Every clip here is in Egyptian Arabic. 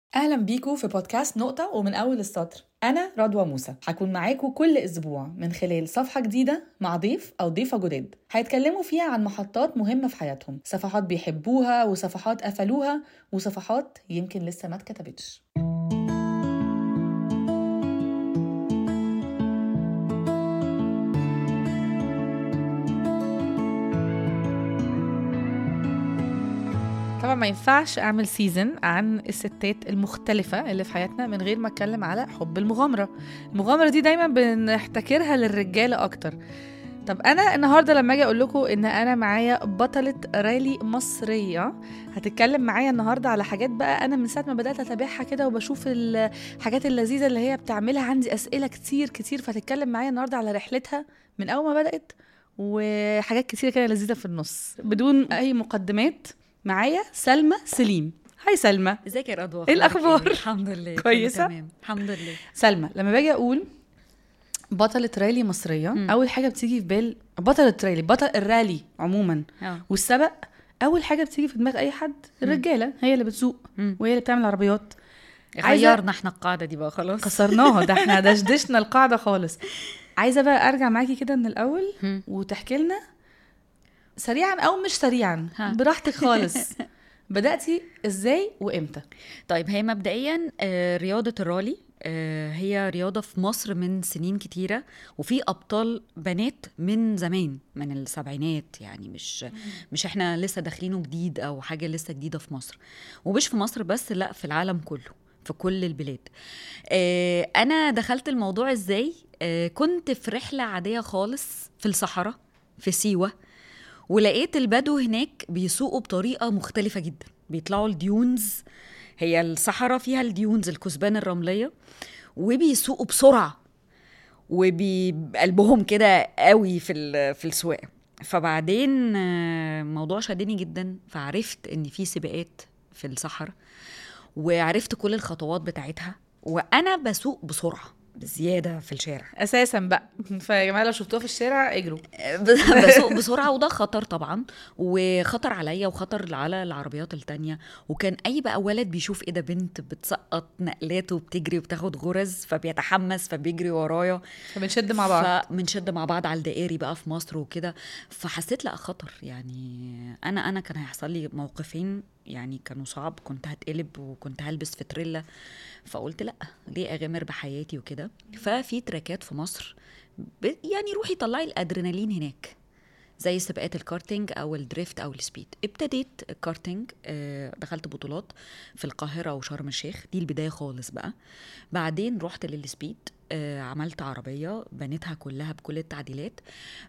اهلا بيكم في بودكاست نقطة ومن اول السطر انا رضوى موسى هكون معاكم كل اسبوع من خلال صفحة جديدة مع ضيف او ضيفة جداد هيتكلموا فيها عن محطات مهمة في حياتهم صفحات بيحبوها وصفحات قفلوها وصفحات يمكن لسه ما اتكتبتش طبعا ما ينفعش اعمل سيزن عن الستات المختلفه اللي في حياتنا من غير ما اتكلم على حب المغامره المغامره دي دايما بنحتكرها للرجاله اكتر طب انا النهارده لما اجي اقول لكم ان انا معايا بطله رالي مصريه هتتكلم معايا النهارده على حاجات بقى انا من ساعه ما بدات اتابعها كده وبشوف الحاجات اللذيذه اللي هي بتعملها عندي اسئله كتير كتير فهتتكلم معايا النهارده على رحلتها من اول ما بدات وحاجات كتير كده لذيذه في النص بدون اي مقدمات معايا سلمى سليم هاي سلمى ازيك يا رضوى ايه الاخبار الحمد لله كله كويسة؟ تمام الحمد لله سلمى لما باجي اقول بطلة رالي مصرية مم. أول حاجة بتيجي في بال بطلة رالي بطل الرالي عموما اه والسبق أول حاجة بتيجي في دماغ أي حد الرجالة هي اللي بتسوق مم. وهي اللي بتعمل عربيات عايزة- غيرنا احنا القاعده دي بقى خلاص كسرناها ده احنا دشدشنا القاعدة خالص عايزة بقى أرجع معاكي كده من الأول مم. وتحكي لنا سريعا أو مش سريعا ها. براحتك خالص بدأتي إزاي وإمتى طيب هي مبدئيا آه، رياضه الرالي آه، هي رياضة في مصر من سنين كتيرة وفي أبطال بنات من زمان من السبعينات يعني مش مش احنا لسه داخلينه جديد أو حاجة لسه جديدة في مصر ومش في مصر بس لا في العالم كله في كل البلاد آه، أنا دخلت الموضوع إزاي آه، كنت في رحلة عادية خالص في الصحراء في سيوة ولقيت البدو هناك بيسوقوا بطريقة مختلفة جدا بيطلعوا الديونز هي الصحراء فيها الديونز الكثبان الرملية وبيسوقوا بسرعة وبقلبهم كده قوي في ال- في السواقة فبعدين آه، الموضوع شدني جدا فعرفت ان في سباقات في الصحراء وعرفت كل الخطوات بتاعتها وانا بسوق بسرعه بزياده في الشارع اساسا بقى فيا جماعه لو شفتوها في الشارع اجروا بسوق بسرعه وده خطر طبعا وخطر عليا وخطر على العربيات التانية وكان اي بقى ولد بيشوف ايه ده بنت بتسقط نقلات وبتجري وبتاخد غرز فبيتحمس فبيجري ورايا فبنشد مع بعض فبنشد مع بعض على الدائري بقى في مصر وكده فحسيت لا خطر يعني انا انا كان هيحصل لي موقفين يعني كانوا صعب كنت هتقلب وكنت هلبس في تريلا فقلت لا ليه اغامر بحياتي وكده ففي تراكات في مصر ب- يعني روحي طلعي الادرينالين هناك زي سباقات الكارتينج او الدريفت او السبيد ابتديت الكارتينج آه، دخلت بطولات في القاهره وشرم الشيخ دي البدايه خالص بقى بعدين رحت للسبيد آه، عملت عربيه بنيتها كلها بكل التعديلات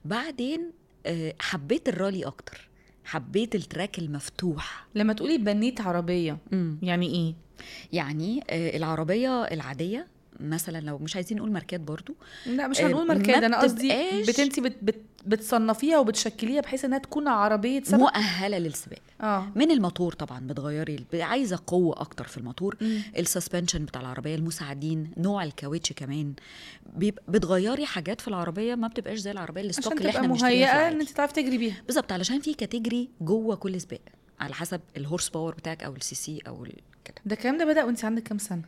بعدين آه، حبيت الرالي اكتر حبيت التراك المفتوح لما تقولي بنيت عربيه مم. يعني ايه يعني آه، العربيه العاديه مثلا لو مش عايزين نقول ماركات برضو لا مش آه، هنقول ما ماركات انا قصدي بتبقاش- بت انت بت بت بتصنفيها وبتشكليها بحيث انها تكون عربيه سبق مؤهله للسباق اه من الموتور طبعا بتغيري الب- عايزه قوه اكتر في الموتور مم. السسبنشن بتاع العربيه المساعدين نوع الكاوتش كمان بيب- بتغيري حاجات في العربيه ما بتبقاش زي العربيه الستوك عشان اللي تبقى احنا بنشتريها في مهيئه ان العادي. انت تعرفي تجري بيها بالظبط علشان في كاتيجري جوه كل سباق على حسب الهورس باور بتاعك او السي سي او ال- كده ده الكلام ده بدا وانت عندك كام سنه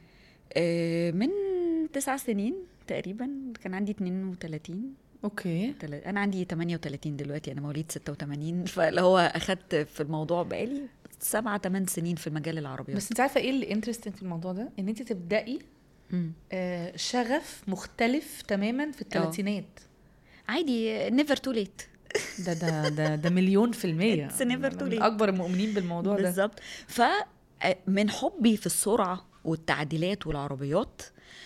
آه، من تسع سنين تقريبا كان عندي 32 اوكي تل- انا عندي 38 دلوقتي انا مواليد 86 فاللي هو اخدت في الموضوع بقالي سبعة ثمان سنين في مجال العربيات بس انت عارفه ايه اللي انترستنج في الموضوع ده ان انت تبداي مم. آه شغف مختلف تماما في الثلاثينات عادي نيفر تو ليت ده ده ده ده مليون في المية It's never too من late. أكبر المؤمنين بالموضوع ده بالظبط فمن حبي في السرعه والتعديلات والعربيات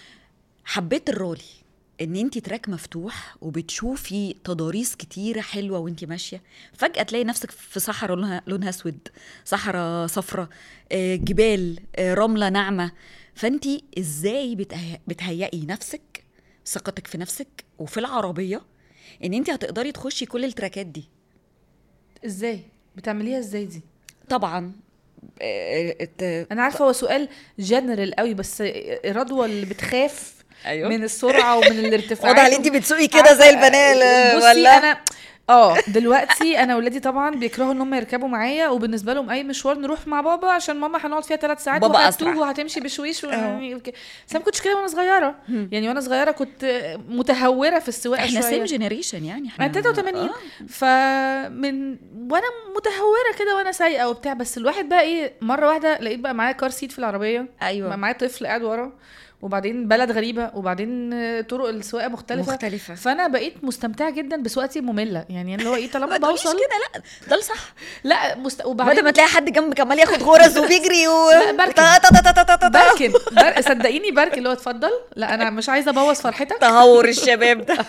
حبيت الرالي ان انت تراك مفتوح وبتشوفي تضاريس كتيره حلوه وانت ماشيه فجاه تلاقي نفسك في صحراء لونها لونها اسود صحراء صفراء آه، جبال آه، رمله ناعمه فانت ازاي بتهي- بتهيئي نفسك ثقتك في نفسك وفي العربيه ان انت هتقدري تخشي كل التراكات دي ازاي بتعمليها ازاي دي طبعا آه، ات- انا عارفه هو سؤال جنرال قوي بس رضوى اللي بتخاف ايوه من السرعه ومن الارتفاع واضح ان انت بتسوقي كده زي البنات بصي انا اه دلوقتي انا ولادي طبعا بيكرهوا ان هم يركبوا معايا وبالنسبه لهم اي مشوار نروح مع بابا عشان ماما هنقعد فيها ثلاث ساعات بابا وهتوه أسرع. وهتمشي بشويش و... اه. يعني وك- بس انا ما كنتش كده وانا صغيره هم. يعني وانا صغيره كنت متهوره في السواقه احنا شويه سيم جنريشن يعني احنا انا 83 آه. فمن وانا متهوره كده وانا سايقه وبتاع بس الواحد بقى ايه مره واحده لقيت بقى معايا كار سيت في العربيه بقى ايوه معايا طفل قاعد ورا وبعدين بلد غريبه وبعدين طرق السواقه مختلفه مختلفه فانا بقيت مستمتعه جدا بسواقتي ممله يعني اللي هو ايه طالما ما تقوليش بوصل كده لا ده الصح لا مست... بدل وبعدين ما تلاقي حد جنبك عمال ياخد غرز وبيجري و لا، بركن. تا- تا- تا- تا- تا- تا- تا. بركن بر... صدقيني بركن اللي هو اتفضل لا انا مش عايزه ابوظ فرحتك تهور الشباب ده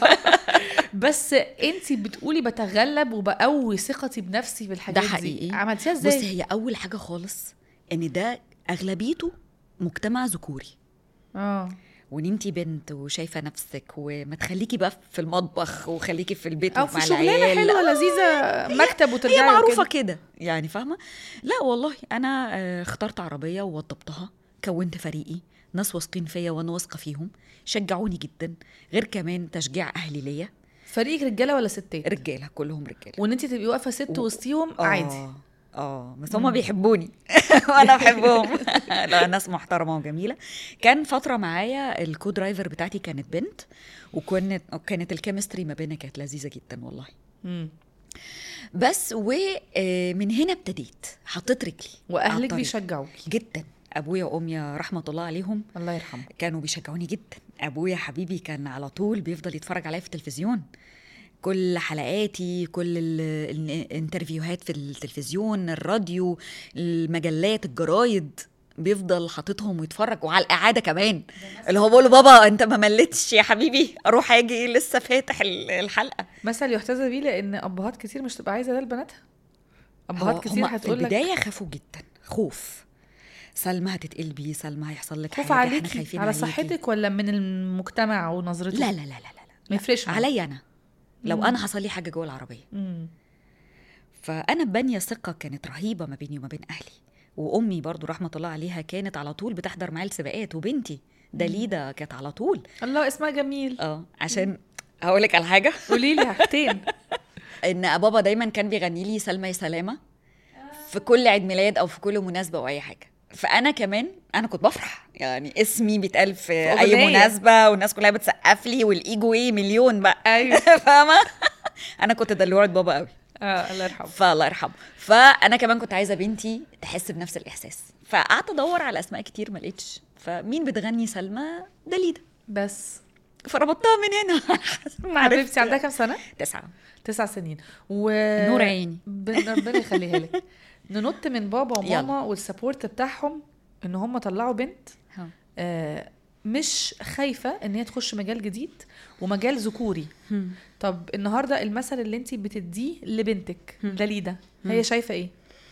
بس انت بتقولي بتغلب وبقوي ثقتي بنفسي بالحاجات دي حقيقي. عملتيها بصي ازاي هي اول حاجه خالص ان ده اغلبيته مجتمع ذكوري اه وان انت بنت وشايفه نفسك وما تخليكي بقى في المطبخ وخليكي في البيت او ومع في شغلانه العيال حلوه لذيذه مكتب هي وترجعي معروفه وكده. كده يعني فاهمه لا والله انا آه، اخترت عربيه ووضبطها كونت فريقي ناس واثقين فيا وانا واثقه فيهم شجعوني جدا غير كمان تشجيع اهلي ليا فريقك رجاله ولا ستات رجاله كلهم رجاله وان انت تبقي واقفه ست و- وسطيهم آه، عادي اه بس هم بيحبوني وانا بحبهم لا ناس محترمه وجميله كان فتره معايا الكو درايفر بتاعتي كانت بنت وكانت كانت الكيمستري ما بيننا كانت لذيذه جدا والله مم. بس ومن هنا ابتديت حطيت رجلي على واهلك الطريق. بيشجعوكي جدا ابويا وامي رحمه الله عليهم الله يرحمه كانوا بيشجعوني جدا ابويا حبيبي كان على طول بيفضل يتفرج عليا في التلفزيون كل حلقاتي كل ال- الانترفيوهات في التلفزيون الراديو المجلات الجرايد بيفضل حاططهم ويتفرج وعلى القعاده كمان اللي هو بقول له بابا انت ما مليتش يا حبيبي اروح اجي لسه فاتح ال- الحلقه مثل يحتذى بيه لان ابهات كتير مش تبقى عايزه ده لبناتها ابهات هو- كتير هما في هتقول لك البدايه خافوا جدا خوف سلمى هتتقلبي سلمى هيحصل لك خوف حاجه احنا عليكي خايفين على عليكي. صحتك ولا من المجتمع ونظرته لا لا لا لا لا ما يفرقش معاك. عليا انا لو مم. انا حصل لي حاجه جوه العربيه مم. فانا بانيه ثقه كانت رهيبه ما بيني وما بين اهلي وامي برضو رحمه الله عليها كانت على طول بتحضر معايا السباقات وبنتي دليده كانت على طول الله اسمها جميل اه عشان هقول لك على حاجه قولي لي حاجتين ان بابا دايما كان بيغني لي سلمى يا سلامه في كل عيد ميلاد او في كل مناسبه او اي حاجه فانا كمان انا كنت بفرح يعني اسمي بيتقال في, في اي أغنية. مناسبه والناس كلها بتسقف لي والايجو ايه مليون بقى ايوه فاهمه انا كنت دلوعه بابا قوي اه الله يرحمه فالله يرحمه فانا كمان كنت عايزه بنتي تحس بنفس الاحساس فقعدت ادور على اسماء كتير ما لقيتش فمين بتغني سلمى دليده بس فربطتها من هنا حبيبتي عندها كام سنه تسعة تسع سنين و نور عيني بن- ربنا يخليها لك ننط من بابا وماما والسبورت بتاعهم ان هم طلعوا بنت ها. آه مش خايفه ان هي تخش مجال جديد ومجال ذكوري طب النهارده المثل اللي انت بتديه لبنتك هم. دليده هي شايفه ايه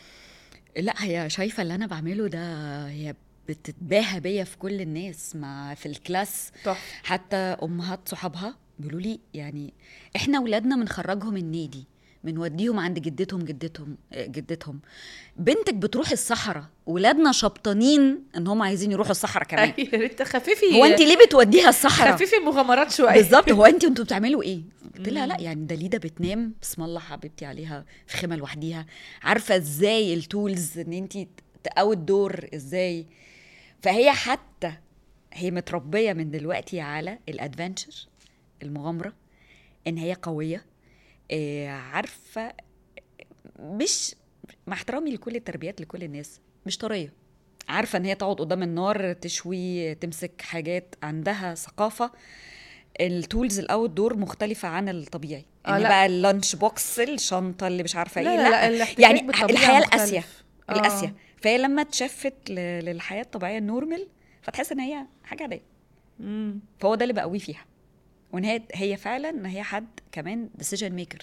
لا هي شايفه اللي انا بعمله ده هي بتتباهى بيا في كل الناس مع في الكلاس تحفه حتى امهات صحابها بيقولوا لي يعني احنا اولادنا بنخرجهم النادي بنوديهم عند جدتهم جدتهم آه، جدتهم بنتك بتروح الصحراء ولادنا شبطانين ان هم عايزين يروحوا الصحراء كمان يا ريت خففي هو انت ليه بتوديها الصحراء خففي المغامرات شويه بالظبط هو انت انتوا بتعملوا ايه قلت لها لا يعني دليده بتنام بسم الله حبيبتي عليها في خيمه لوحديها عارفه ازاي التولز ان انت تقوي الدور ازاي فهي حتى هي متربيه من دلوقتي على الادفنتشر المغامره ان هي قويه آه، عارفه مش مع احترامي لكل التربيات لكل الناس مش طريه عارفه ان هي تقعد قدام النار تشوي تمسك حاجات عندها ثقافه التولز الاوت دور مختلفه عن الطبيعي آه، يعني لا. بقى اللانش بوكس الشنطه اللي مش عارفه لا ايه لا لا الاحتكاك يعني بالطبيعة الحياه مختلف. القاسيه آه. القاسيه فهي لما اتشفت ل- للحياه الطبيعيه النورمال فتحس ان هي حاجه عاديه مم. فهو ده اللي بقويه فيها وان هي هي فعلا ان هي حد كمان ديسيجن ميكر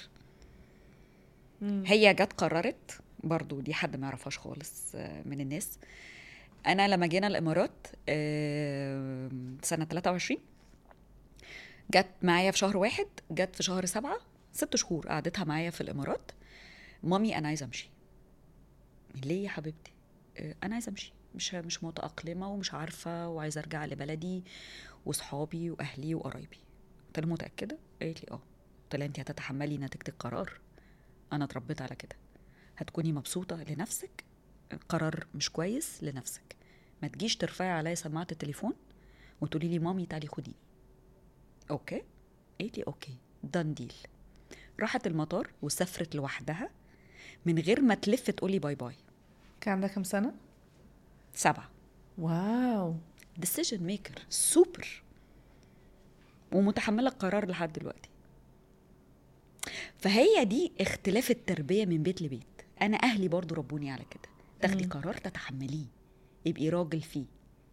مم. هي جت قررت برضو دي حد ما يعرفهاش خالص آه، من الناس انا لما جينا الامارات آه، سنه 23 جت معايا في شهر واحد جت في شهر سبعة ست شهور قعدتها معايا في الامارات مامي انا عايزه امشي ليه يا حبيبتي آه، انا عايزه امشي مش مش متاقلمه ومش عارفه وعايزه ارجع لبلدي وصحابي واهلي وقرايبي قلت لها متاكده قالت لي اه قلت لها انت هتتحملي نتيجه القرار انا اتربيت على كده هتكوني مبسوطه لنفسك قرار مش كويس لنفسك ما تجيش ترفعي عليا سماعه التليفون وتقولي لي مامي تعالي خديني اوكي قالت لي اوكي دان ديل راحت المطار وسافرت لوحدها من غير ما تلف تقولي باي باي كان عندها كام سنه سبعه واو ديسيجن ميكر سوبر ومتحمله القرار لحد دلوقتي فهي دي اختلاف التربيه من بيت لبيت انا اهلي برضو ربوني على كده تاخدي مم. قرار تتحمليه يبقي راجل فيه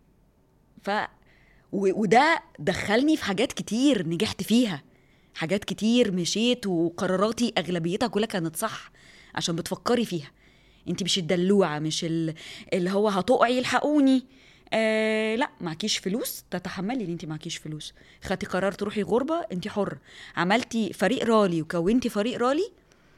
ف و... وده دخلني في حاجات كتير نجحت فيها حاجات كتير مشيت وقراراتي اغلبيتها كلها كانت صح عشان بتفكري فيها انت مش الدلوعه مش ال... اللي هو هتقعي الحقوني آه لا معكيش فلوس تتحملي ان انت معكيش فلوس خدتي قرار تروحي غربه انت حره عملتي فريق رالي وكونتي فريق رالي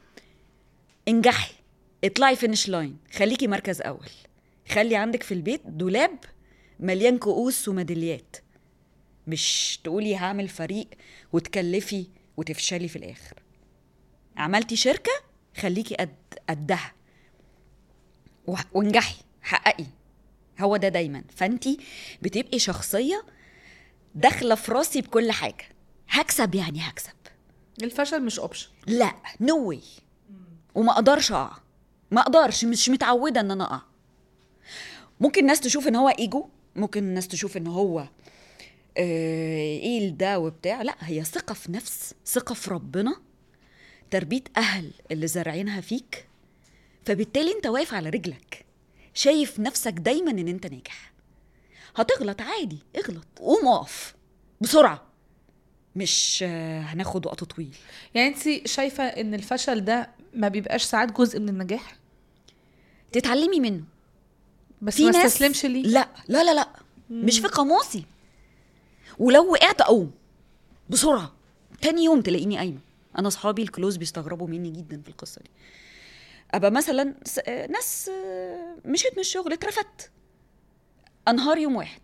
انجحي اطلعي فينش لاين خليكي مركز اول خلي عندك في البيت دولاب مليان كؤوس وميداليات مش تقولي هعمل فريق وتكلفي وتفشلي في الاخر عملتي شركه خليكي قد قدها وح- وانجحي حققي هو ده دايما فانتي بتبقي شخصيه داخله في راسي بكل حاجه هكسب يعني هكسب الفشل مش اوبشن لا نو واي وما اقدرش اقع ما اقدرش مش متعوده ان انا اقع ممكن الناس تشوف ان هو ايجو ممكن الناس تشوف ان هو آه، ايه ده وبتاع لا هي ثقه في نفس ثقه في ربنا تربيه اهل اللي زارعينها فيك فبالتالي انت واقف على رجلك شايف نفسك دايما ان انت ناجح هتغلط عادي اغلط قوم اقف بسرعه مش آه، هناخد وقت طويل يعني انت شايفه ان الفشل ده ما بيبقاش ساعات جزء من النجاح تتعلمي منه بس في ما ناس استسلمش ليه لا لا لا لا مش في قاموسي ولو وقعت اقوم بسرعه تاني يوم تلاقيني قايمه انا اصحابي الكلوز بيستغربوا مني جدا في القصه دي ابقى مثلا س- آه، ناس آه، مشيت من الشغل اترفدت انهار يوم واحد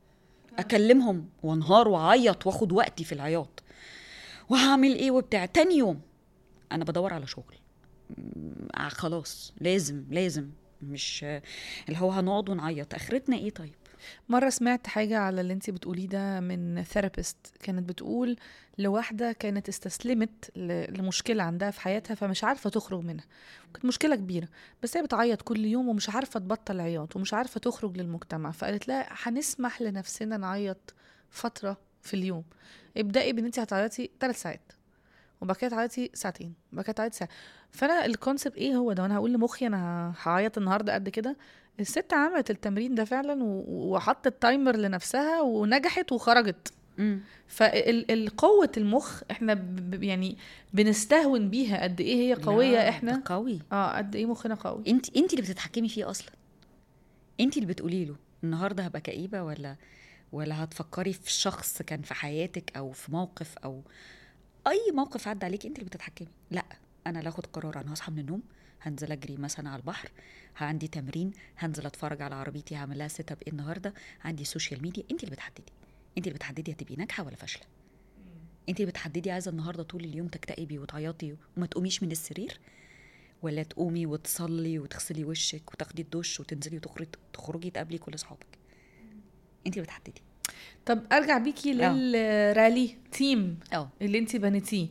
اكلمهم وانهار واعيط واخد وقتي في العياط وهعمل ايه وبتاع تاني يوم انا بدور على شغل م- خلاص لازم لازم مش آه، اللي هو هنقعد ونعيط اخرتنا ايه طيب مرة سمعت حاجة على اللي انتي بتقوليه ده من ثيرابيست كانت بتقول لواحدة كانت استسلمت ل- لمشكلة عندها في حياتها فمش عارفة تخرج منها كانت مشكلة كبيرة بس هي بتعيط كل يوم ومش عارفة تبطل عياط ومش عارفة تخرج للمجتمع فقالت لها هنسمح لنفسنا نعيط فترة في اليوم ابدأي بان انتي هتعيطي ثلاث ساعات وبعد كده تعيطي ساعتين وبعد كده تعيطي ساعة فانا الكونسيبت ايه هو ده وانا هقول لمخي انا هعيط النهارده قد كده الست عملت التمرين ده فعلا و- وحطت تايمر لنفسها ونجحت وخرجت مم. فالقوة المخ احنا ب- ب- يعني بنستهون بيها قد ايه هي قوية لا، احنا ده قوي اه قد ايه مخنا قوي انت انت اللي بتتحكمي فيه اصلا انت اللي بتقولي له النهارده هبقى كئيبه ولا ولا هتفكري في شخص كان في حياتك او في موقف او اي موقف عدى عليك انت اللي بتتحكمي لا انا اللي اخد قرار انا هصحى من النوم هنزل اجري مثلا على البحر عندي تمرين هنزل اتفرج على عربيتي هعمل لها سيت اب ايه النهارده عندي سوشيال ميديا انت اللي بتحددي انت اللي بتحددي هتبقي ناجحه ولا فاشله انت اللي بتحددي عايزه النهارده طول اليوم تكتئبي وتعيطي وما تقوميش من السرير ولا تقومي وتصلي وتغسلي وشك وتاخدي الدش وتنزلي وتخرجي تخرجي تقابلي كل اصحابك انت اللي بتحددي طب ارجع بيكي آه. للرالي تيم اه اللي انت بنيتيه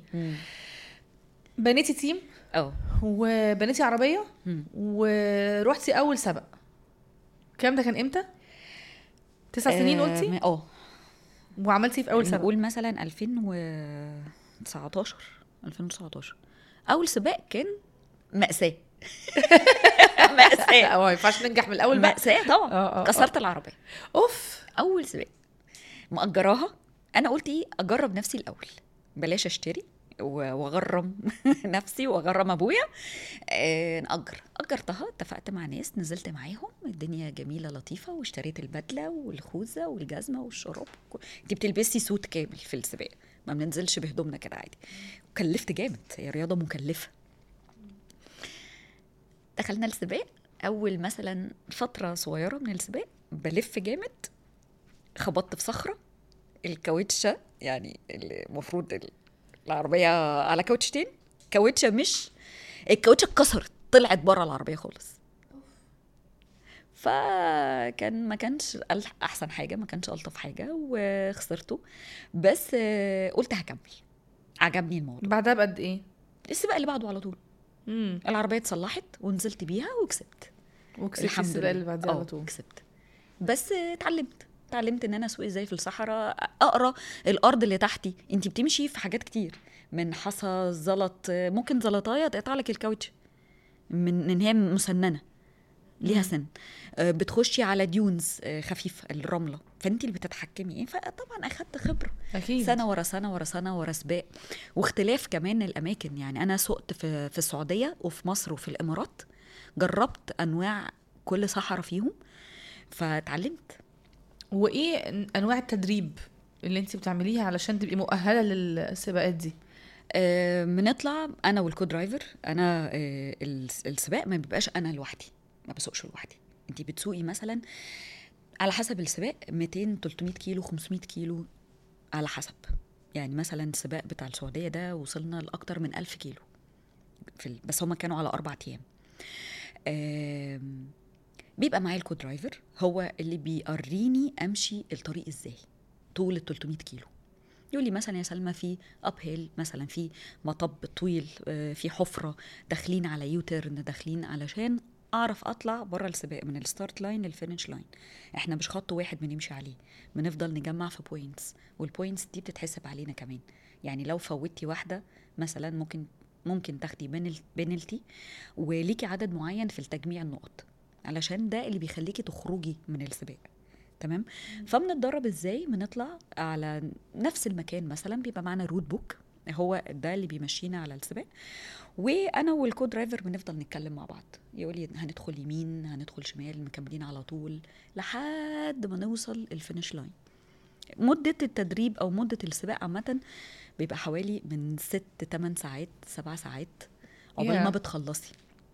بنيتي تيم اه وبنيتي عربية مم. ورحتي اول سبق الكلام ده كان امتى؟ تسع سنين آه، قلتي م- اه وعملتي في اول سبق نقول مثلا 2019 2019 اول سباق كان مأساة مأساة لا ما ينفعش ننجح من الاول بقى مأساة طبعا اه اه كسرت العربية اوف اول سباق مأجراها انا قلت ايه اجرب نفسي الاول بلاش اشتري و- واغرم نفسي واغرم ابويا آه، نأجر أجرتها اتفقت مع ناس نزلت معاهم الدنيا جميلة لطيفة واشتريت البدلة والخوذة والجزمة والشراب انت بتلبسي سوت كامل في السباق ما بننزلش بهدومنا كده عادي كلفت جامد هي رياضة مكلفة دخلنا السباق أول مثلا فترة صغيرة من السباق بلف جامد خبطت في صخرة الكاوتشة يعني المفروض ال- العربيه على كاوتشتين كاوتشه مش الكاوتشه اتكسرت طلعت بره العربيه خالص فكان ما كانش أل- احسن حاجه ما كانش الطف حاجه وخسرته بس آه، قلت هكمل عجبني الموضوع بعدها بقد ايه السباق اللي بعده على طول امم العربيه اتصلحت ونزلت بيها وكسبت وكسبت السباق اللي بعديها على آه، طول كسبت بس آه، اتعلمت اتعلمت ان انا اسوق ازاي في الصحراء اقرا الارض اللي تحتي انت بتمشي في حاجات كتير من حصى زلط آه، ممكن زلطايه تقطع لك الكاوتش من ان هي مسننه ليها مم. سن آه، بتخشي على ديونز آه، خفيفه الرمله فانت اللي بتتحكمي ايه فطبعا اخدت خبره اكيد سنه ورا سنه ورا سنه ورا سباق واختلاف كمان الاماكن يعني انا سقت في في السعوديه وفي مصر وفي الامارات جربت انواع كل صحراء فيهم فاتعلمت وايه انواع التدريب اللي انت بتعمليها علشان تبقي مؤهله للسباقات دي آه، بنطلع انا والكو درايفر انا آه، الس- السباق ما بيبقاش انا لوحدي ما بسوقش لوحدي انت بتسوقي مثلا على حسب السباق 200 300 كيلو 500 كيلو على حسب يعني مثلا السباق بتاع السعوديه ده وصلنا لاكتر من 1000 كيلو في ال... بس هما كانوا على اربع ايام آم، بيبقى معايا الكو درايفر هو اللي بيوريني امشي الطريق ازاي طول ال 300 كيلو يقول لي مثلا يا سلمى في اب هيل مثلا في مطب طويل آه، في حفره داخلين على يوترن داخلين علشان اعرف اطلع بره السباق من الستارت لاين للفينش لاين احنا مش خط واحد بنمشي عليه بنفضل نجمع في بوينتس والبوينتس دي بتتحسب علينا كمان يعني لو فوتي واحده مثلا ممكن ممكن تاخدي بنالتي وليكي عدد معين في التجميع النقط علشان ده اللي بيخليكي تخرجي من السباق تمام فبنتدرب ازاي بنطلع على نفس المكان مثلا بيبقى معانا روت بوك هو ده اللي بيمشينا على السباق وانا والكو درايفر بنفضل نتكلم مع بعض يقول لي هندخل يمين هندخل شمال مكملين على طول لحد ما نوصل الفينش لاين مدة التدريب أو مدة السباق عامة بيبقى حوالي من ست تمن ساعات سبع ساعات عقبال ياه. ما بتخلصي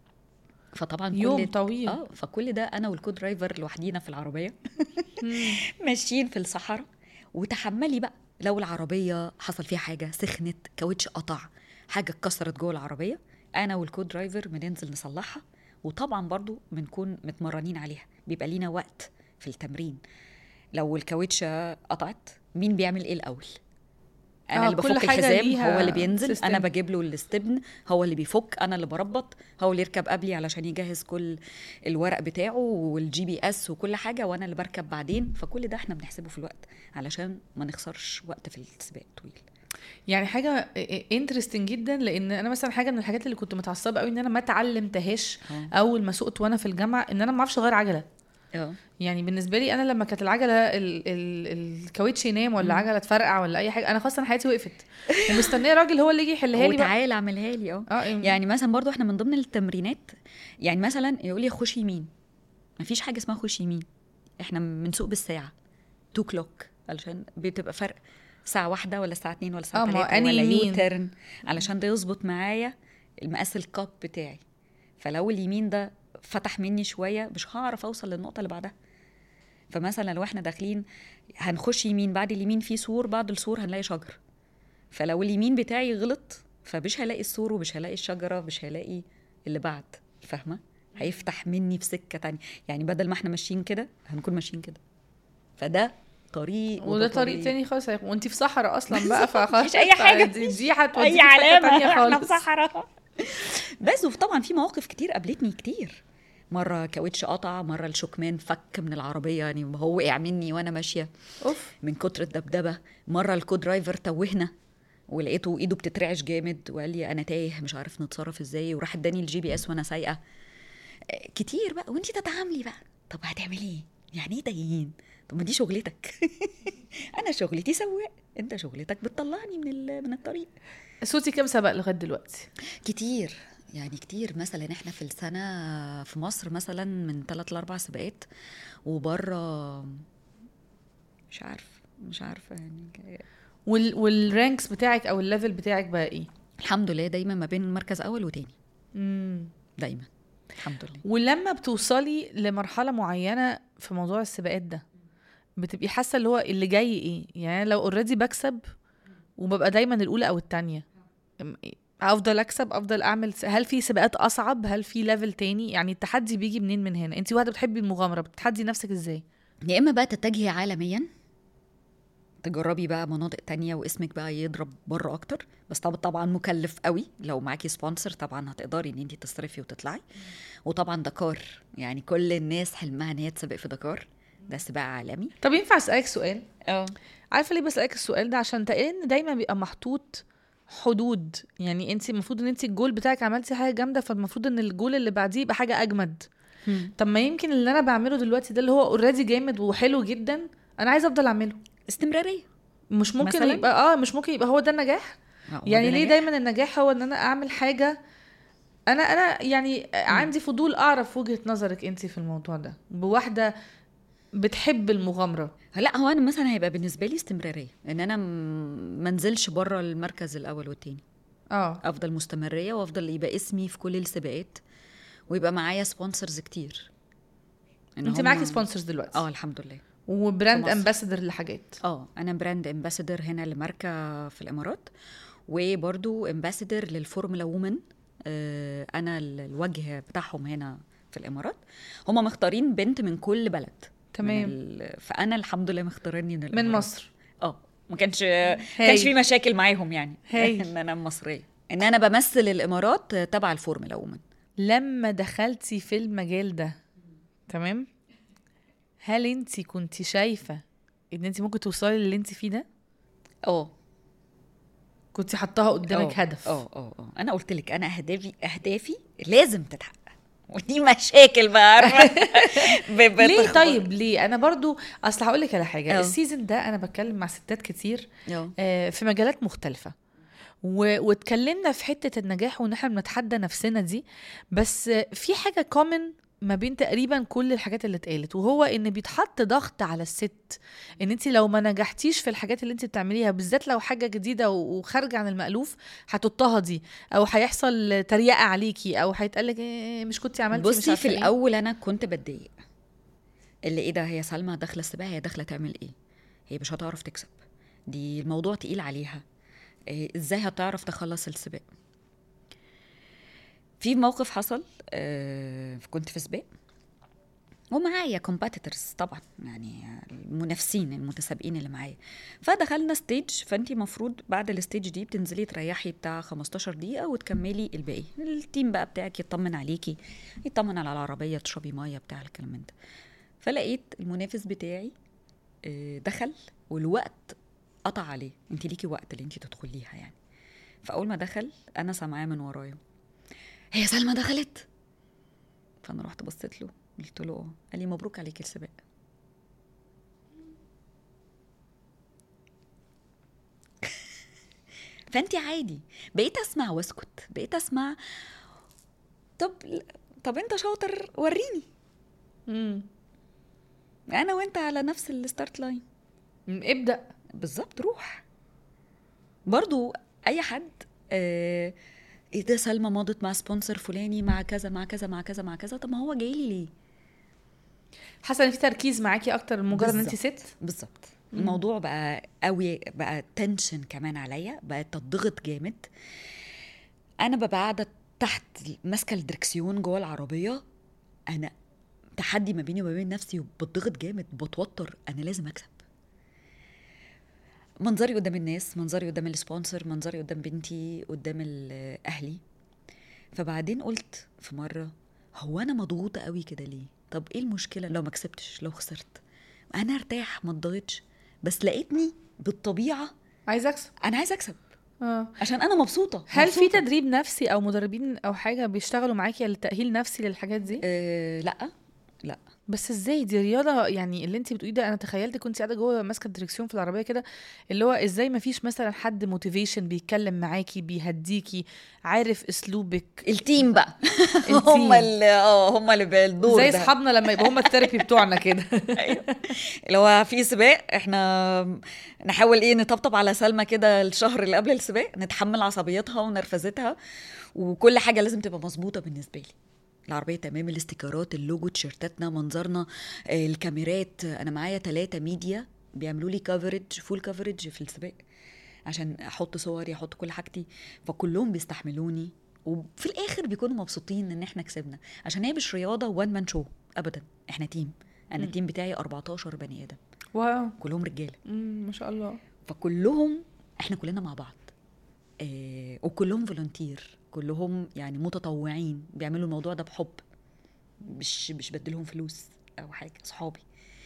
فطبعا كل يوم طويل اه فكل ده انا والكو درايفر لوحدينا في العربيه مم. ماشيين في الصحراء وتحملي بقى لو العربيه حصل فيها حاجه سخنت كاوتش قطع حاجه اتكسرت جوه العربيه انا والكو درايفر بننزل نصلحها وطبعا برضو بنكون متمرنين عليها بيبقى لينا وقت في التمرين لو الكاوتشه قطعت مين بيعمل ايه الاول انا آه، اللي كل بفك حاجة الحزام ليها هو اللي بينزل system. انا بجيب له الاستبن هو اللي بيفك انا اللي بربط هو اللي يركب قبلي علشان يجهز كل الورق بتاعه والجي بي اس وكل حاجه وانا اللي بركب بعدين فكل ده احنا بنحسبه في الوقت علشان ما نخسرش وقت في السباق طويل يعني حاجه انترستنج جدا لان انا مثلا حاجه من الحاجات اللي كنت متعصبه قوي ان انا ما اتعلمتهاش اه اول ما سقت وانا في الجامعه ان انا ما اعرفش اغير عجله اه يعني بالنسبه لي انا لما كانت العجله ال- ال- الكاوتش ينام ولا مم. عجله تفرقع ولا اي حاجه انا خلاص انا حياتي وقفت ومستنيه راجل هو اللي يجي يحلها لي بقى وتعالى اعملها لي اه اه يعني مثلا برضو احنا من ضمن التمرينات يعني مثلا يقول لي خش يمين مفيش حاجه اسمها خش يمين احنا بنسوق بالساعه 2 كلوك علشان بتبقى فرق ساعة واحدة ولا ساعة اتنين ولا اه، ساعة ما هو تلاتة أنهي ولا يمين؟ يوترن علشان ده يظبط معايا المقاس الكاب بتاعي فلو اليمين ده فتح مني شوية مش هعرف أوصل للنقطة اللي بعدها فمثلا لو احنا داخلين هنخش يمين بعد اليمين في سور بعد السور هنلاقي شجر فلو اليمين بتاعي غلط فمش هلاقي السور ومش هلاقي الشجرة مش هلاقي اللي بعد فاهمة هيفتح مني في سكة تانية يعني بدل ما احنا ماشيين كده هنكون ماشيين كده فده طريق وده طريق تاني خالص هيكون- وانت في صحراء اصلا بقى فخلاص مفيش أي حاجة. دي, دي هتوديكي اي في حتة علامه تانية احنا في خالص صحراء بس وطبعا في مواقف كتير قابلتني كتير مره كاوتش قطع مره الشكمان فك من العربيه يعني هو وقع مني وانا ماشيه اوف من كتر الدبدبه مره الكو درايفر توهنا ولقيته ايده بتترعش جامد وقال لي انا تايه مش عارف نتصرف ازاي وراح اداني الجي بي اس وانا سايقه آه، كتير بقى وانتي تتعاملي بقى طب هتعملي ايه يعني ايه تايهين طب ما دي شغلتك انا شغلتي سواق انت شغلتك بتطلعني من ال- من الطريق صوتي كام سبق لغايه دلوقتي كتير يعني كتير مثلا احنا في السنة في مصر مثلا من ثلاث لأربع سباقات وبره مش عارف مش عارفة يعني وال والرانكس بتاعك او الليفل بتاعك بقى ايه الحمد لله دايما ما بين مركز أول وتاني امم دايما الحمد لله ولما بتوصلي لمرحله معينه في موضوع السباقات ده بتبقي حاسه اللي هو اللي جاي ايه يعني أنا لو اوريدي بكسب وببقى دايما الاولى او التانية أم- افضل اكسب افضل اعمل س- هل في سباقات اصعب هل في ليفل تاني يعني التحدي بيجي منين من هنا انت واحده بتحبي المغامره بتتحدي نفسك ازاي يا اما بقى تتجهي عالميا تجربي بقى مناطق تانية واسمك بقى يضرب بره اكتر بس طبعا طبعا مكلف قوي لو معاكي سبونسر طبعا هتقدري ان انت تصرفي وتطلعي وطبعا دكار يعني كل الناس حلمها ان هي تسابق في دكار ده سباق عالمي طب ينفع اسالك سؤال اه عارفه ليه بسالك السؤال ده عشان تقريبا ان دايما بيبقى محطوط حدود يعني انت المفروض ان انت الجول بتاعك عملتي حاجه جامده فالمفروض ان الجول اللي بعديه يبقى حاجه اجمد طب ما يمكن اللي انا بعمله دلوقتي ده اللي هو اوريدي جامد وحلو جدا انا عايزه افضل اعمله استمراريه مش ممكن مثلاً؟ يبقى اه مش ممكن يبقى هو ده النجاح آه، هو يعني ده ليه نجاح. دايما النجاح هو ان انا اعمل حاجه انا انا يعني عندي فضول اعرف وجهه نظرك انت في الموضوع ده بواحده بتحب المغامره لا هو انا مثلا هيبقى بالنسبه لي استمراريه ان انا م- ما انزلش بره المركز الاول والتاني اه افضل مستمريه وافضل يبقى اسمي في كل السباقات ويبقى معايا سبونسرز كتير إن انت هم- معاكي سبونسرز دلوقتي اه الحمد لله وبراند في مصر. امباسادور لحاجات اه انا براند امباسادور هنا لماركه في الامارات وبرضو امباسادور للفورمولا وومن آه انا ال- الوجه بتاعهم هنا في الامارات هم مختارين بنت من كل بلد تمام. من ال... فانا الحمد لله مختاريني من من الامارات مصر اه ما كانش ما كانش في مشاكل معاهم يعني هايل. ان انا مصريه ان انا بمثل الامارات تبع الفورمولا وومن لما دخلتي في المجال ده تمام هل انت كنت شايفه ان انت ممكن توصلي للي انت فيه ده اه كنت حطاها قدامك آه، هدف اه اه اه انا قلت لك انا اهدافي اهدافي لازم تتحقق ودي مشاكل بقى عارفه ب- ليه بتخبط. طيب ليه انا برضو اصل هقول لك على حاجه اه. السيزون ده انا بتكلم مع ستات كتير اه آه، في مجالات مختلفة و... واتكلمنا في حتة النجاح وان احنا بنتحدى نفسنا دي بس آه، في حاجة كومن ما بين تقريبا كل الحاجات اللي اتقالت وهو ان بيتحط ضغط على الست ان انت لو ما نجحتيش في الحاجات اللي انت بتعمليها بالذات لو حاجه جديده و- وخارجه عن المالوف هتضطهدي او هيحصل تريقه عليكي او هيتقالك إيه مش كنتي عملتي مش بصي عارفة في إيه. الاول انا كنت بتضايق اللي ايه ده هي سلمى داخله السباق هي داخله تعمل ايه هي مش هتعرف تكسب دي الموضوع تقيل عليها إيه ازاي هتعرف تخلص السباق في موقف حصل آه كنت في سباق ومعايا كومباتيتورز طبعا يعني المنافسين المتسابقين اللي معايا فدخلنا ستيج فانت المفروض بعد الستيج دي بتنزلي تريحي بتاع 15 دقيقه وتكملي الباقي التيم بقى بتاعك يطمن عليكي يطمن على العربيه تشربي ميه بتاع الكلام من ده فلقيت المنافس بتاعي آه، دخل والوقت قطع عليه انت ليكي وقت اللي انت تدخليها يعني فاول ما دخل انا سامعاه من ورايا هي سلمى دخلت فانا رحت بصيت له قلت له اه قال لي مبروك عليك السباق فانت عادي بقيت اسمع واسكت بقيت اسمع طب طب انت شاطر وريني مم. انا وانت على نفس الستارت لاين مم، ابدا بالظبط روح برضو اي حد آه ايه ده سلمى مضت مع سبونسر فلاني مع كذا مع كذا مع كذا مع كذا طب ما هو جاي لي ليه حاسه ان في تركيز معاكي اكتر من مجرد ان انت بالظبط. ست بالظبط الموضوع بقى قوي بقى تنشن كمان عليا بقى تضغط جامد انا ببقى قاعده تحت ماسكه الدركسيون جوه العربيه انا تحدي ما بيني وما بين نفسي وبتضغط جامد بتوتر انا لازم اكسب منظري قدام الناس منظري قدام السبونسر منظري قدام بنتي قدام ال- اهلي فبعدين قلت في مره هو انا مضغوطه قوي كده ليه طب ايه المشكله لو ما كسبتش لو خسرت انا ارتاح ما اتضغطش بس لقيتني بالطبيعه عايزه اكسب انا عايزه اكسب اه عشان انا مبسوطه هل في مبسوطة. تدريب نفسي او مدربين او حاجه بيشتغلوا معاكي لتاهيل نفسي للحاجات دي أه لا لا بس ازاي دي رياضه يعني اللي انت بتقوليه ده انا تخيلت كنت قاعده جوه ماسكه الدركسيون في العربيه كده اللي هو ازاي ما فيش مثلا حد موتيفيشن بيتكلم معاكي بيهديكي عارف اسلوبك التيم بقى التيم. هم اللي اه هم اللي بالدور زي ده. اصحابنا لما يبقوا هم الثيرابي بتوعنا كده اللي هو في سباق احنا نحاول ايه نطبطب على سلمى كده الشهر اللي قبل السباق نتحمل عصبيتها ونرفزتها وكل حاجه لازم تبقى مظبوطه بالنسبه لي العربيه تمام الاستيكرات اللوجو تيشيرتاتنا منظرنا آه، الكاميرات انا معايا ثلاثة ميديا بيعملوا لي كفرج فول كفرج في السباق عشان احط صوري احط كل حاجتي فكلهم بيستحملوني وفي الاخر بيكونوا مبسوطين ان احنا كسبنا عشان هي مش رياضه وان مان شو ابدا احنا تيم انا مم. التيم بتاعي 14 بني ادم واو كلهم رجاله مم، ما شاء الله فكلهم احنا كلنا مع بعض آه وكلهم فولنتير كلهم يعني متطوعين بيعملوا الموضوع ده بحب مش مش بديلهم فلوس او حاجه صحابي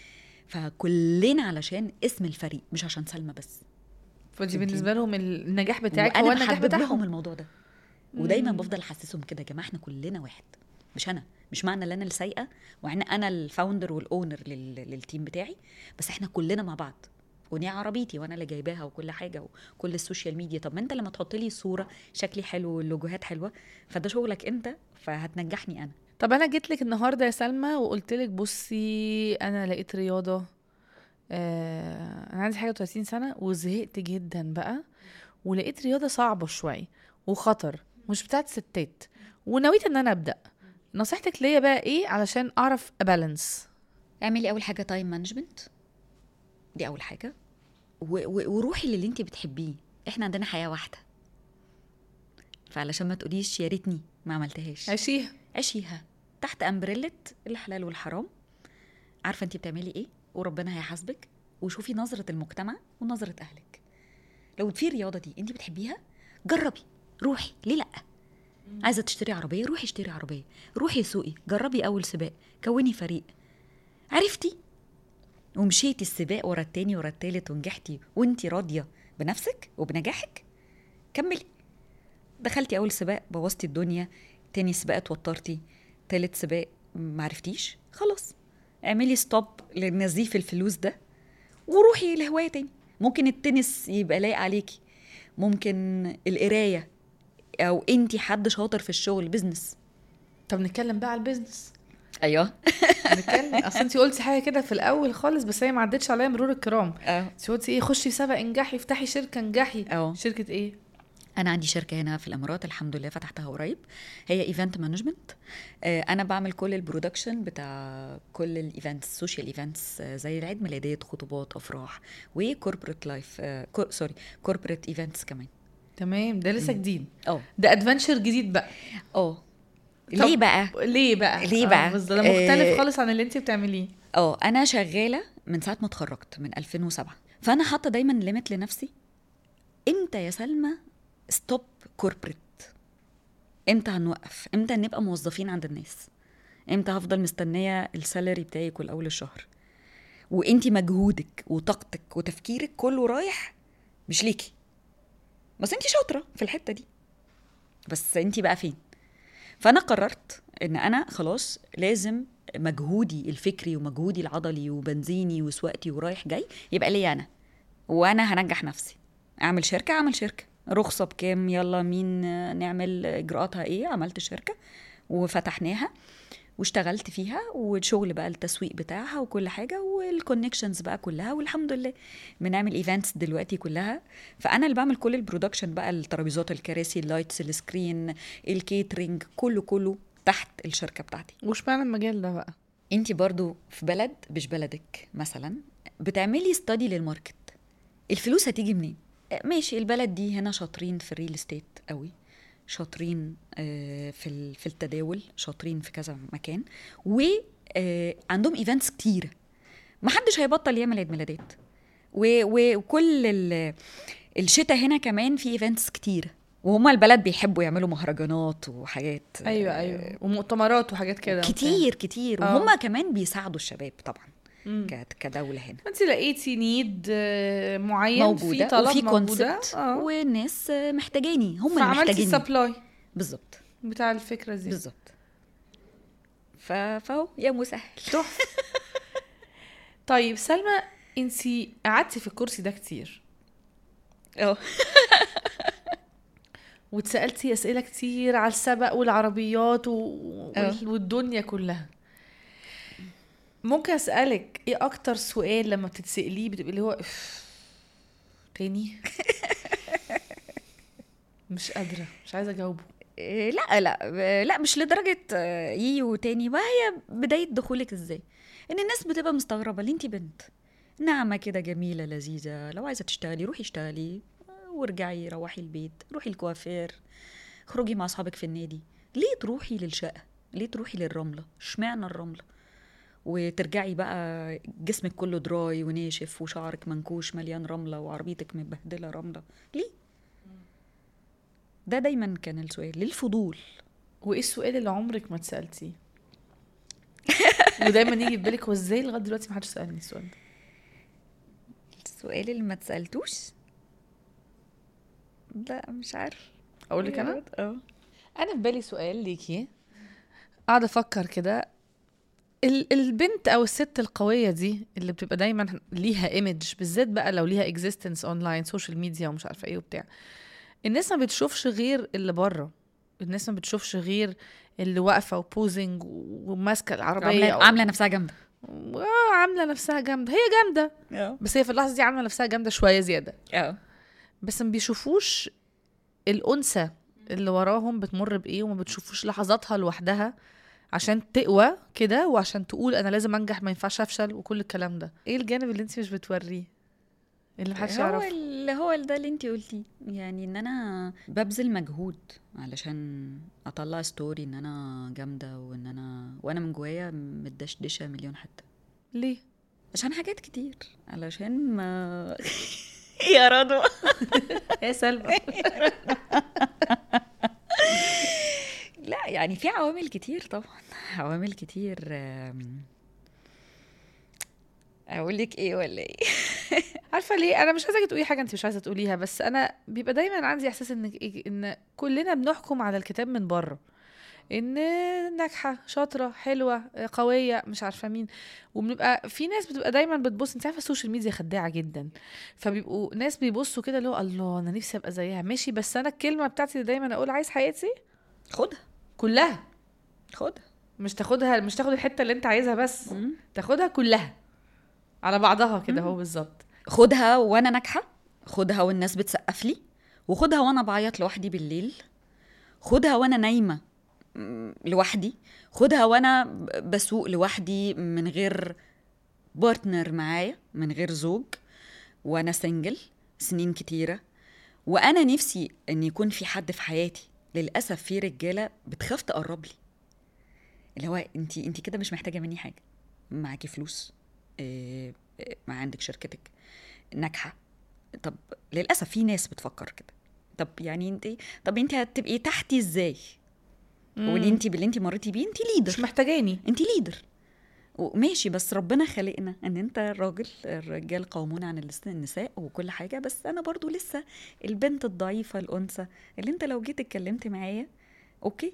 فكلنا علشان اسم الفريق مش عشان سلمى بس فدي فهمتيني؟ بالنسبه لهم النجاح بتاعك وانا هو النجاح بحبب لهم بتاعهم الموضوع ده ودايما مم. بفضل احسسهم كده يا جماعه احنا كلنا واحد مش انا مش معنى ان انا اللي سايقه وان انا الفاوندر والاونر لل... للتيم بتاعي بس احنا كلنا مع بعض ودي عربيتي وانا اللي جايباها وكل حاجه وكل السوشيال ميديا طب ما انت لما تحط لي صوره شكلي حلو واللوجوهات حلوه فده شغلك انت فهتنجحني انا طب انا جيت لك النهارده يا سلمى وقلت لك بصي انا لقيت رياضه آه انا عندي حاجه 30 سنه وزهقت جدا بقى ولقيت رياضه صعبه شويه وخطر مش بتاعت ستات ونويت ان انا ابدا نصيحتك ليا بقى ايه علشان اعرف ابالانس اعملي اول حاجه تايم مانجمنت دي اول حاجه و... و... وروحي للي انت بتحبيه احنا عندنا حياه واحده فعلشان ما تقوليش يا ريتني ما عملتهاش عيشيها عيشيها تحت امبريلة الحلال والحرام عارفه انت بتعملي ايه وربنا هيحاسبك وشوفي نظره المجتمع ونظره اهلك لو في الرياضه دي انت بتحبيها جربي روحي ليه لا عايزه تشتري عربيه روحي اشتري عربيه روحي سوقي جربي اول سباق كوني فريق عرفتي ومشيتي السباق ورا التاني ورا التالت ونجحتي وانتي راضيه بنفسك وبنجاحك كملي دخلتي اول سباق بوظتي الدنيا تاني سباق اتوترتي تالت سباق معرفتيش خلاص اعملي ستوب لنزيف الفلوس ده وروحي لهوايه تاني ممكن التنس يبقى لايق عليكي ممكن القرايه او انتي حد شاطر في الشغل بزنس طب نتكلم بقى على البيزنس ايوه نتكلم اصل انت قلتي حاجه كده في الاول خالص بس هي ما عدتش عليا مرور الكرام اه انت قلتي ايه خشي سبق انجحي افتحي شركه انجحي اه شركه ايه انا عندي شركه هنا في الامارات الحمد لله فتحتها قريب هي ايفنت مانجمنت انا بعمل كل البرودكشن بتاع كل الايفنتس السوشيال ايفنتس زي العيد ميلادات خطوبات افراح وكوربريت لايف سوري كوربريت ايفنتس كمان تمام ده لسه مم. جديد اه ده ادفنشر جديد بقى اه طب ليه بقى ليه بقى ليه آه، بقى؟ بس ده مختلف آه، خالص عن اللي انت بتعمليه اه انا شغاله من ساعه ما اتخرجت من 2007 فانا حاطه دايما ليميت لنفسي امتى يا سلمى ستوب كوربريت امتى هنوقف امتى نبقى موظفين عند الناس امتى هفضل مستنيه السالري بتاعي كل اول الشهر وانتي مجهودك وطاقتك وتفكيرك كله رايح مش ليكي بس انتي شاطره في الحته دي بس انتي بقى فين فانا قررت ان انا خلاص لازم مجهودي الفكري ومجهودي العضلي وبنزيني وسواقتي ورايح جاي يبقى ليا انا وانا هنجح نفسي اعمل شركه اعمل شركه رخصه بكام يلا مين آه، نعمل اجراءاتها ايه عملت شركه وفتحناها واشتغلت فيها والشغل بقى التسويق بتاعها وكل حاجه والكونكشنز بقى كلها والحمد لله بنعمل ايفنتس دلوقتي كلها فانا اللي بعمل كل البرودكشن بقى الترابيزات الكراسي اللايتس السكرين الكيترينج كله كله تحت الشركه بتاعتي وش معنى المجال ده بقى انت برضو في بلد مش بلدك مثلا بتعملي ستادي للماركت الفلوس هتيجي منين آه، ماشي البلد دي هنا شاطرين في الريل استيت قوي شاطرين آه، في ال- في التداول شاطرين في كذا مكان وعندهم ايفنتس كتير محدش هيبطل يعمل عيد ميلادات و- و- وكل ال- الشتاء هنا كمان في ايفنتس كتير وهما البلد بيحبوا يعملوا مهرجانات وحاجات ايوه آه، ايوه ومؤتمرات وحاجات كده كتير كتير آه. وهم كمان بيساعدوا الشباب طبعا مم. ك- كدوله هنا انت لقيتي نيد آه، معين موجوده في طلب وفي موجوده كونسبت اه والناس آه، محتاجاني هم اللي فعملتي محتاجيني سبلاي بالظبط بتاع الفكره دي بالظبط ف- فهو يا مسهل تحفه طيب سلمى انت قعدتي في الكرسي ده كتير اه واتسالتي اسئله كتير على السبق والعربيات و... اه. وال- والدنيا كلها ممكن اسالك ايه اكتر سؤال لما بتتساليه بتبقي اللي هو "إف، تاني مش قادره مش عايزه اجاوبه إيه، لا لا آه، لا مش لدرجه آه، يي وتاني ما هي بدايه دخولك ازاي ان الناس بتبقى مستغربه ليه انت بنت ناعمه كده جميله لذيذه لو عايزه تشتغلي روحي اشتغلي آه، وارجعي روحي البيت روحي الكوافير خرجي مع اصحابك في النادي ليه تروحي للشقه ليه تروحي للرمله اشمعنى الرمله وترجعي بقى جسمك كله دراي وناشف وشعرك منكوش مليان رمله وعربيتك متبهدله رمله ليه ده دايما كان السؤال للفضول وايه السؤال اللي عمرك ما اتسالتيه ودايما يجي في بالك هو ازاي لغايه دلوقتي ما حدش سالني السؤال ده السؤال اللي ما اتسالتوش لا مش عارف اقول لك انا اه انا في بالي سؤال ليكي قاعده افكر كده ال- البنت او الست القويه دي اللي بتبقى دايما ليها ايمج بالذات بقى لو ليها اكزيستنس اونلاين سوشيال ميديا ومش عارفه ايه وبتاع الناس ما بتشوفش غير اللي بره الناس ما بتشوفش غير اللي واقفه وبوزنج وماسكه العربيه عامله أو- عامله نفسها جامده آه، عامله نفسها جامده هي جامده اه بس هي في اللحظه دي عامله نفسها جامده شويه زياده اه بس ما بيشوفوش الأنثى اللي وراهم بتمر بإيه وما بتشوفوش لحظاتها لوحدها عشان تقوى كده وعشان تقول أنا لازم أنجح ما ينفعش أفشل وكل الكلام ده إيه الجانب اللي أنت مش بتوريه اللي محدش هو يعرفه اللي هو ده اللي انت قلتيه يعني ان انا ببذل مجهود علشان اطلع ستوري ان انا جامده وان انا وانا من جوايا متدشدشه مليون حته ليه عشان حاجات كتير علشان ما يا رضوى يا سلمى لا يعني في عوامل كتير طبعا عوامل كتير آم، اقول لك ايه ولا ايه عارفه ليه انا مش عايزاكي تقولي حاجه انت مش عايزه تقوليها بس انا بيبقى دايما عندي احساس ان ان كلنا بنحكم على الكتاب من بره ان ناجحه شاطره حلوه قويه مش عارفه مين وبنبقى في ناس بتبقى دايما بتبص انت عارفه السوشيال ميديا خداعه جدا فبيبقوا ناس بيبصوا كده اللي هو الله انا نفسي ابقى زيها ماشي بس انا الكلمه بتاعتي اللي دايما اقول عايز حياتي خدها كلها خدها مش تاخدها مش تاخد الحته اللي انت عايزها بس مم. تاخدها كلها على بعضها كده هو بالظبط خدها وانا ناجحه خدها والناس بتسقف لي وخدها وانا بعيط لوحدي بالليل خدها وانا نايمه م، لوحدي خدها وانا ب- بسوق لوحدي من غير بارتنر معايا من غير زوج وانا سنجل سنين كتيره وانا نفسي ان يكون في حد في حياتي للاسف في رجاله بتخاف تقرب لي اللي هو انت انت كده مش محتاجه مني حاجه معاكي فلوس إيه إيه، ما عندك شركتك ناجحه طب للاسف في ناس بتفكر كده طب يعني انت طب انت هتبقي تحتي ازاي واللي انت باللي انت مريتي بيه انت مش ليدر محتاجاني انت ليدر وماشي بس ربنا خلقنا ان انت راجل الرجال قوامون عن النس- النساء وكل حاجه بس انا برضو لسه البنت الضعيفه الانثى اللي انت لو جيت اتكلمت معايا اوكي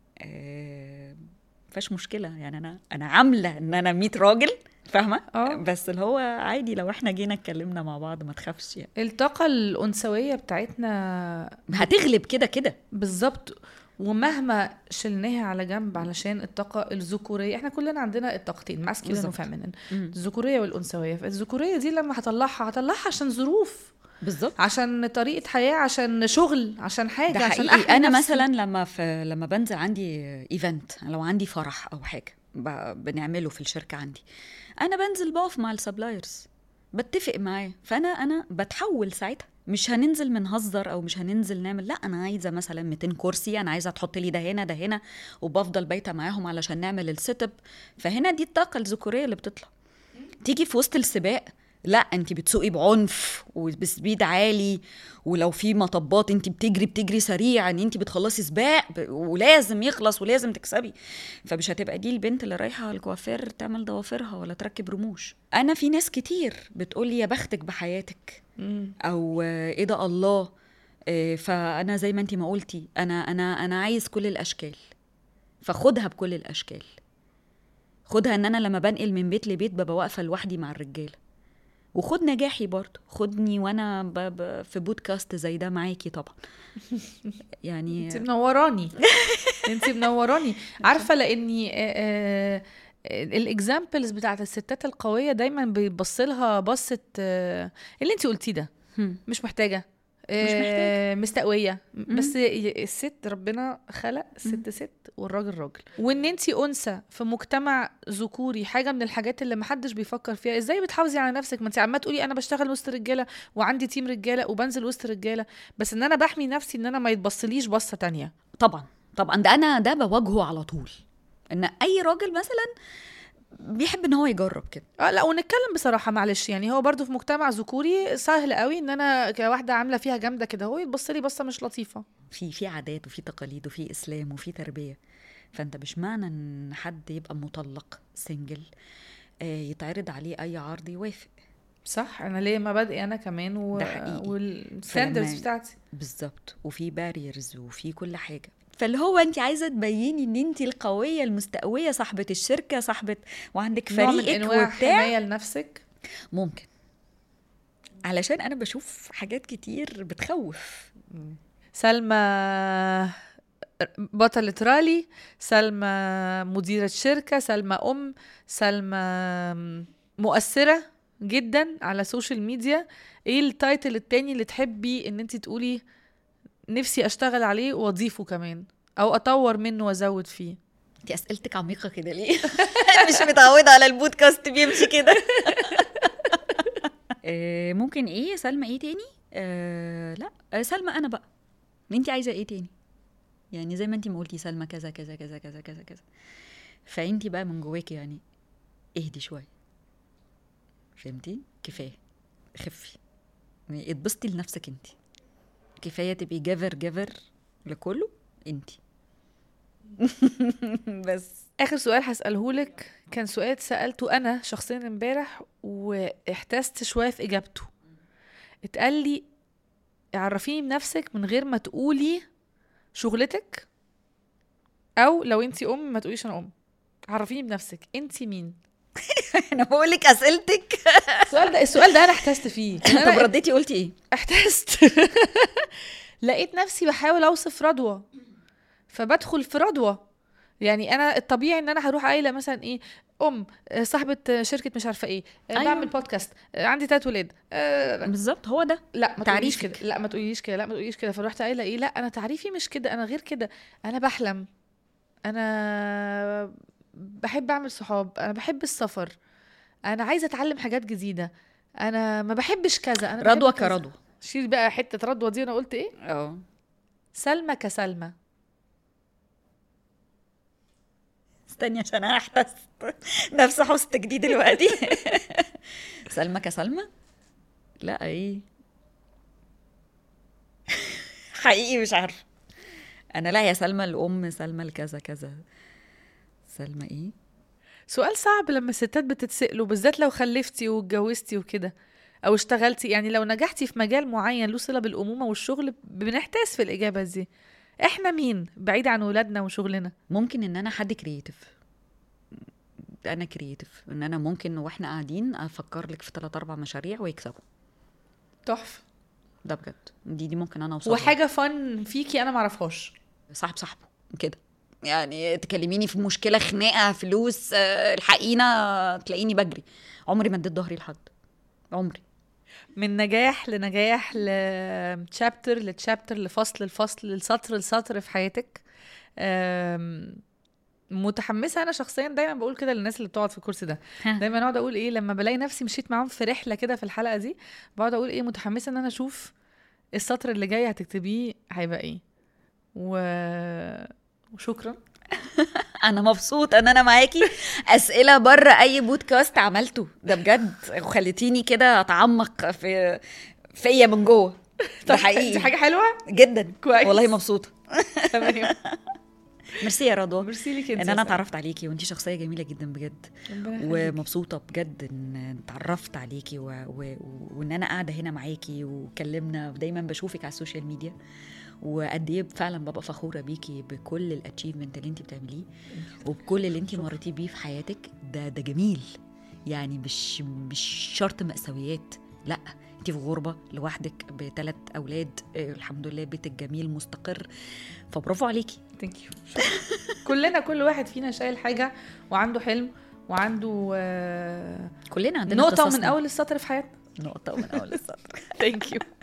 آه فيش مشكله يعني انا انا عامله ان انا 100 راجل فاهمه اه. بس اللي هو عادي لو احنا جينا اتكلمنا مع بعض ما تخافش يعني الطاقة الأنثوية بتاعتنا هتغلب كده كده بالظبط ومهما شلناها على جنب علشان الطاقة الذكورية احنا كلنا عندنا الطاقتين ماسكيولين بالظبط. وفيمينين مم. الذكورية والأنثوية فالذكورية دي لما هطلعها هطلعها عشان ظروف بالظبط عشان طريقة حياة عشان شغل عشان حاجة ده عشان حقيقي أحمي انا نفسي. مثلا لما في لما بنزل عندي ايفنت لو عندي فرح او حاجه ب- بنعمله في الشركه عندي انا بنزل بقف مع السبلايرز بتفق معاه فانا انا بتحول ساعتها مش هننزل منهزر او مش هننزل نعمل لا انا عايزه مثلا 200 كرسي انا عايزه تحط لي ده هنا ده هنا وبفضل بايته معاهم علشان نعمل السيت اب فهنا دي الطاقه الذكوريه اللي بتطلع تيجي في وسط السباق لا انت بتسوقي بعنف وبسبيد عالي ولو في مطبات انت بتجري بتجري سريع ان انت بتخلصي سباق ب- ولازم يخلص ولازم تكسبي فمش هتبقى دي البنت اللي رايحه على الكوافير تعمل ضوافرها ولا تركب رموش انا في ناس كتير بتقولي يا بختك بحياتك مم. او آه، ايه ده الله آه، فانا زي ما انت ما قلتي انا انا انا عايز كل الاشكال فخدها بكل الاشكال خدها ان انا لما بنقل من بيت لبيت ببقى واقفه لوحدي مع الرجاله وخد نجاحي برضه خدني وانا ب... ب... في بودكاست زي ده معاكي طبعا يعني انت منوراني انت منوراني عارفه لاني الاكزامبلز بتاعت الستات القويه دايما بيبص لها بصه آه، اللي انت قلتيه ده هم. مش محتاجه آه، مستقويه مم. بس ي- الست ربنا خلق ست ست والراجل راجل وان انت انثى في مجتمع ذكوري حاجه من الحاجات اللي محدش بيفكر فيها ازاي بتحافظي على نفسك ما انت عماله تقولي انا بشتغل وسط رجاله وعندي تيم رجاله وبنزل وسط رجاله بس ان انا بحمي نفسي ان انا ما يتبصليش بصه تانية طبعا طبعا ده انا ده بواجهه على طول ان اي راجل مثلا بيحب ان هو يجرب كده اه لا ونتكلم بصراحه معلش يعني هو برضو في مجتمع ذكوري سهل قوي ان انا كواحده عامله فيها جامده كده هو يتبص لي بصه مش لطيفه في في عادات وفي تقاليد وفي اسلام وفي تربيه فانت مش معنى ان حد يبقى مطلق سنجل آه، يتعرض عليه اي عرض يوافق صح انا ليه مبادئي انا كمان و... ده حقيقي. والستاندرز فلما- بتاعتي بالظبط وفي باريرز وفي كل حاجه فاللي هو انت عايزه تبيني ان انت القويه المستقويه صاحبه الشركه صاحبه وعندك نوع من فريقك انواع وبتاع حمايه لنفسك ممكن علشان انا بشوف حاجات كتير بتخوف سلمى بطلة رالي سلمى مديرة شركة سلمى أم سلمى مؤثرة جدا على السوشيال ميديا ايه التايتل التاني اللي تحبي ان انت تقولي نفسي اشتغل عليه واضيفه كمان او اطور منه وازود فيه انت اسئلتك عميقه كده ليه مش متعوده على البودكاست بيمشي كده آه، ممكن ايه سلمى ايه تاني آه لا آه، سلمى انا بقى انت عايزه ايه تاني يعني زي ما انت ما قلتي سلمى كذا كذا كذا كذا كذا كذا فانت بقى من جواكي يعني اهدي شويه فهمتي كفايه خفي يعني اتبسطي لنفسك انت كفايه تبقي جافر جافر لكله انت بس اخر سؤال هساله لك كان سؤال سالته انا شخصيا امبارح واحتست شويه في اجابته اتقال لي عرفيني بنفسك من غير ما تقولي شغلتك او لو انتي ام ما تقوليش انا ام عرفيني بنفسك انتي مين انا بقول لك اسئلتك السؤال ده السؤال ده انا احتست فيه طب انا رديتي قلتي ايه احتست لقيت نفسي بحاول اوصف رضوى فبدخل في رضوى يعني انا الطبيعي ان انا هروح قايله مثلا ايه ام آه، صاحبه آه، شركه مش عارفه ايه آه، أيوة. بعمل بودكاست آه، عندي تلات ولاد آه، بالظبط هو ده لا ما تقوليش تعريفك. كده لا ما تقوليش كده لا ما تقوليش كده فرحت قايله ايه لا انا تعريفي مش كده انا غير كده انا بحلم انا بحب اعمل صحاب انا بحب السفر انا عايزه اتعلم حاجات جديده انا ما بحبش كذا انا بحب رضوى كذا. كرضوى شيل بقى حته رضوى دي انا قلت ايه اه سلمى كسلمى استني عشان انا احتست نفس حستك دي دلوقتي سلمى كسلمى لا ايه حقيقي مش عارفه انا لا يا سلمى الام سلمى الكذا كذا سلمى ايه سؤال صعب لما الستات بتتسأله بالذات لو خلفتي واتجوزتي وكده او اشتغلتي يعني لو نجحتي في مجال معين له صله بالامومه والشغل بنحتاس في الاجابه دي احنا مين بعيد عن ولادنا وشغلنا ممكن ان انا حد كرييتيف انا كرييتيف ان انا ممكن واحنا قاعدين افكر لك في ثلاث اربع مشاريع ويكسبوا تحفه ده بجد دي دي ممكن انا اوصل وحاجه فن فيكي انا معرفهاش صاحب صاحبه كده يعني تكلميني في مشكله خناقه فلوس آه، الحقينا تلاقيني بجري عمري ما اديت ظهري لحد عمري من نجاح لنجاح لتشابتر لتشابتر لفصل لفصل لسطر لسطر في حياتك أم، متحمسه انا شخصيا دايما بقول كده للناس اللي بتقعد في الكرسي ده ها. دايما اقعد اقول ايه لما بلاقي نفسي مشيت معاهم في رحله كده في الحلقه دي بقعد اقول ايه متحمسه ان انا اشوف السطر اللي جاي هتكتبيه هيبقى ايه و... وشكرا انا مبسوطه ان انا معاكي اسئله بره اي بودكاست عملته ده بجد وخليتيني كده اتعمق في فيا من جوه ده دي حقيقي حاجه حلوه جدا كويس. والله مبسوطه تمام ميرسي يا رضوى ميرسي ليكي انت ان يا انا سلمى. اتعرفت عليكي وانتي شخصيه جميله جدا بجد ربنا يخليك. ومبسوطه بجد ان اتعرفت عليكي و... و... وان انا قاعده هنا معاكي وكلمنا دايما بشوفك على السوشيال ميديا وقد ايه فعلا ببقى فخوره بيكي بكل الاتشيفمنت اللي انت بتعمليه وبكل اللي انت مريتي بيه في حياتك ده ده جميل يعني مش مش شرط مأساويات لا انت في غربه لوحدك بثلاث اولاد آه، الحمد لله بيتك جميل مستقر فبرافو عليكي ثانك يو كلنا كل واحد فينا شايل حاجه وعنده حلم وعنده آه، كلنا عندنا نقطه قصصنا. من اول السطر في حياتنا نقطه من اول السطر ثانك يو